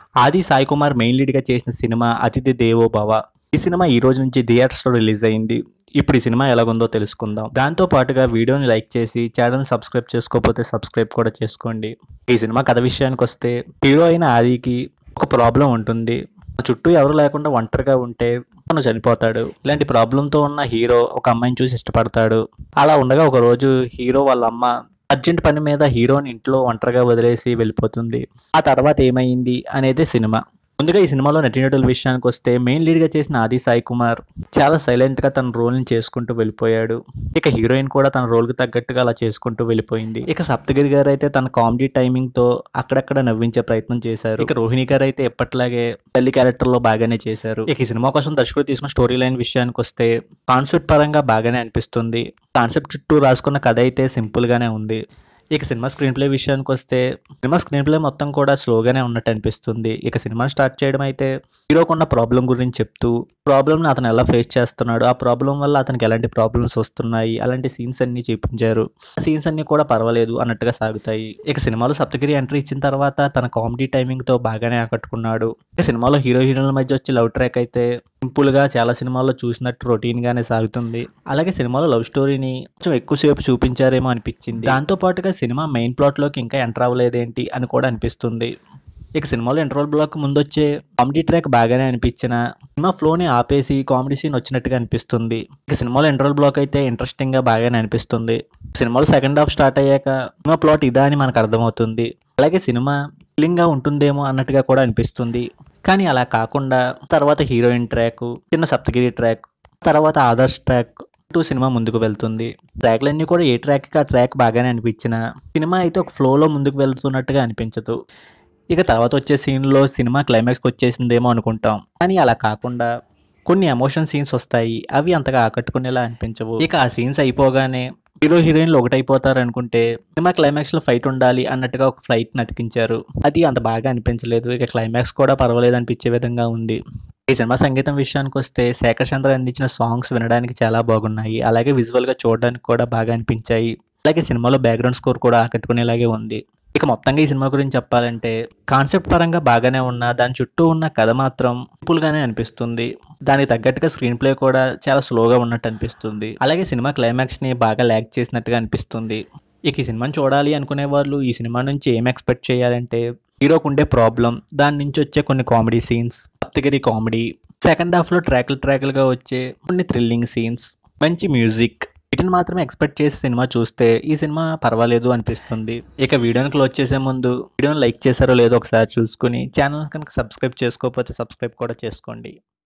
ఆది సాయి కుమార్ మెయిన్ లీడ్గా చేసిన సినిమా అతిథి దేవో భవ ఈ సినిమా ఈ రోజు నుంచి థియేటర్స్లో రిలీజ్ అయింది ఇప్పుడు ఈ సినిమా ఎలాగుందో తెలుసుకుందాం దాంతో పాటుగా వీడియోని లైక్ చేసి ఛానల్ సబ్స్క్రైబ్ చేసుకోకపోతే సబ్స్క్రైబ్ కూడా చేసుకోండి ఈ సినిమా కథ విషయానికి వస్తే హీరో అయిన ఆదికి ఒక ప్రాబ్లం ఉంటుంది చుట్టూ ఎవరు లేకుండా ఒంటరిగా ఉంటే తను చనిపోతాడు ఇలాంటి ప్రాబ్లంతో ఉన్న హీరో ఒక అమ్మాయిని చూసి ఇష్టపడతాడు అలా ఉండగా ఒక రోజు హీరో వాళ్ళ అమ్మ అర్జెంట్ పని మీద హీరోని ఇంట్లో ఒంటరిగా వదిలేసి వెళ్ళిపోతుంది ఆ తర్వాత ఏమైంది అనేది సినిమా ముందుగా ఈ సినిమాలో నటీనటుల విషయానికి వస్తే మెయిన్ లీడ్గా చేసిన ఆది సాయి కుమార్ చాలా సైలెంట్గా తన రోల్ని చేసుకుంటూ వెళ్ళిపోయాడు ఇక హీరోయిన్ కూడా తన రోల్కి తగ్గట్టుగా అలా చేసుకుంటూ వెళ్ళిపోయింది ఇక సప్తగిరి గారు అయితే తన కామెడీ టైమింగ్తో అక్కడక్కడ నవ్వించే ప్రయత్నం చేశారు ఇక రోహిణి గారు అయితే ఎప్పటిలాగే తల్లి క్యారెక్టర్లో బాగానే చేశారు ఇక ఈ సినిమా కోసం దర్శకుడు తీసుకున్న స్టోరీ లైన్ విషయానికి వస్తే కాన్సెప్ట్ పరంగా బాగానే అనిపిస్తుంది కాన్సెప్ట్ చుట్టూ రాసుకున్న కథ అయితే సింపుల్గానే ఉంది ఇక సినిమా స్క్రీన్ ప్లే విషయానికి వస్తే సినిమా స్క్రీన్ ప్లే మొత్తం కూడా స్లోగానే ఉన్నట్టు అనిపిస్తుంది ఇక సినిమా స్టార్ట్ చేయడం అయితే హీరోకున్న ప్రాబ్లం గురించి చెప్తూ ప్రాబ్లమ్ని అతను ఎలా ఫేస్ చేస్తున్నాడు ఆ ప్రాబ్లం వల్ల అతనికి ఎలాంటి ప్రాబ్లమ్స్ వస్తున్నాయి అలాంటి సీన్స్ అన్ని చూపించారు ఆ సీన్స్ అన్ని కూడా పర్వాలేదు అన్నట్టుగా సాగుతాయి ఇక సినిమాలో సప్తగిరి ఎంట్రీ ఇచ్చిన తర్వాత తన కామెడీ టైమింగ్తో బాగానే ఆకట్టుకున్నాడు ఇక సినిమాలో హీరో హీరోయిన్ల మధ్య వచ్చే లవ్ ట్రాక్ అయితే సింపుల్ గా చాలా సినిమాల్లో చూసినట్టు రొటీన్ గానే సాగుతుంది అలాగే సినిమాలో లవ్ స్టోరీని కొంచెం ఎక్కువసేపు చూపించారేమో అనిపించింది దాంతో పాటుగా సినిమా మెయిన్ ప్లాట్ లోకి ఇంకా ఎంటర్ అవ్వలేదేంటి అని కూడా అనిపిస్తుంది ఇక సినిమాలో ఇంటర్వల్ బ్లాక్ ముందు వచ్చే కామెడీ ట్రాక్ బాగానే అనిపించిన సినిమా ఫ్లోని ఆపేసి కామెడీ సీన్ వచ్చినట్టుగా అనిపిస్తుంది ఇక సినిమాలో ఇంటర్వల్ బ్లాక్ అయితే ఇంట్రెస్టింగ్ గా బాగానే అనిపిస్తుంది సినిమాలో సెకండ్ హాఫ్ స్టార్ట్ అయ్యాక సినిమా ప్లాట్ ఇదా అని మనకు అర్థమవుతుంది అలాగే సినిమా గా ఉంటుందేమో అన్నట్టుగా కూడా అనిపిస్తుంది కానీ అలా కాకుండా తర్వాత హీరోయిన్ ట్రాక్ చిన్న సప్తగిరి ట్రాక్ తర్వాత ఆదర్శ్ ట్రాక్ టూ సినిమా ముందుకు వెళ్తుంది ట్రాక్లన్నీ కూడా ఏ ట్రాక్కి ఆ ట్రాక్ బాగానే అనిపించిన సినిమా అయితే ఒక ఫ్లోలో ముందుకు వెళ్తున్నట్టుగా అనిపించదు ఇక తర్వాత వచ్చే సీన్లో సినిమా క్లైమాక్స్కి వచ్చేసిందేమో అనుకుంటాం కానీ అలా కాకుండా కొన్ని ఎమోషన్ సీన్స్ వస్తాయి అవి అంతగా ఆకట్టుకునేలా అనిపించవు ఇక ఆ సీన్స్ అయిపోగానే హీరో హీరోయిన్లు ఒకటైపోతారు అనుకుంటే సినిమా క్లైమాక్స్ లో ఫైట్ ఉండాలి అన్నట్టుగా ఒక ఫ్లైట్ అతికించారు అది అంత బాగా అనిపించలేదు ఇక క్లైమాక్స్ కూడా పర్వాలేదు అనిపించే విధంగా ఉంది ఈ సినిమా సంగీతం విషయానికి వస్తే శేఖర్ చంద్ర అందించిన సాంగ్స్ వినడానికి చాలా బాగున్నాయి అలాగే విజువల్ గా చూడడానికి కూడా బాగా అనిపించాయి అలాగే సినిమాలో బ్యాక్గ్రౌండ్ స్కోర్ కూడా ఆకట్టుకునేలాగే ఉంది ఇక మొత్తంగా ఈ సినిమా గురించి చెప్పాలంటే కాన్సెప్ట్ పరంగా బాగానే ఉన్న దాని చుట్టూ ఉన్న కథ మాత్రం సింపుల్ గానే అనిపిస్తుంది దానికి తగ్గట్టుగా స్క్రీన్ ప్లే కూడా చాలా స్లోగా ఉన్నట్టు అనిపిస్తుంది అలాగే సినిమా క్లైమాక్స్ ని బాగా ల్యాక్ చేసినట్టుగా అనిపిస్తుంది ఇక ఈ సినిమాని చూడాలి అనుకునే వాళ్ళు ఈ సినిమా నుంచి ఏం ఎక్స్పెక్ట్ చేయాలంటే హీరోకు ఉండే ప్రాబ్లం దాని నుంచి వచ్చే కొన్ని comedy scenes Saptagiri comedy second half లో ట్రాక్లు ట్రాక్లుగా వచ్చే కొన్ని థ్రిల్లింగ్ సీన్స్ మంచి మ్యూజిక్ వీటిని మాత్రమే ఎక్స్పెక్ట్ చేసి సినిమా చూస్తే ఈ సినిమా పర్వాలేదు అనిపిస్తుంది ఇక వీడియోని క్లోజ్ చేసే ముందు వీడియోని లైక్ చేశారో లేదో ఒకసారి చూసుకుని ఛానల్ కనుక సబ్స్క్రైబ్ చేసుకోకపోతే సబ్స్క్రైబ్ కూడా చేసుకోండి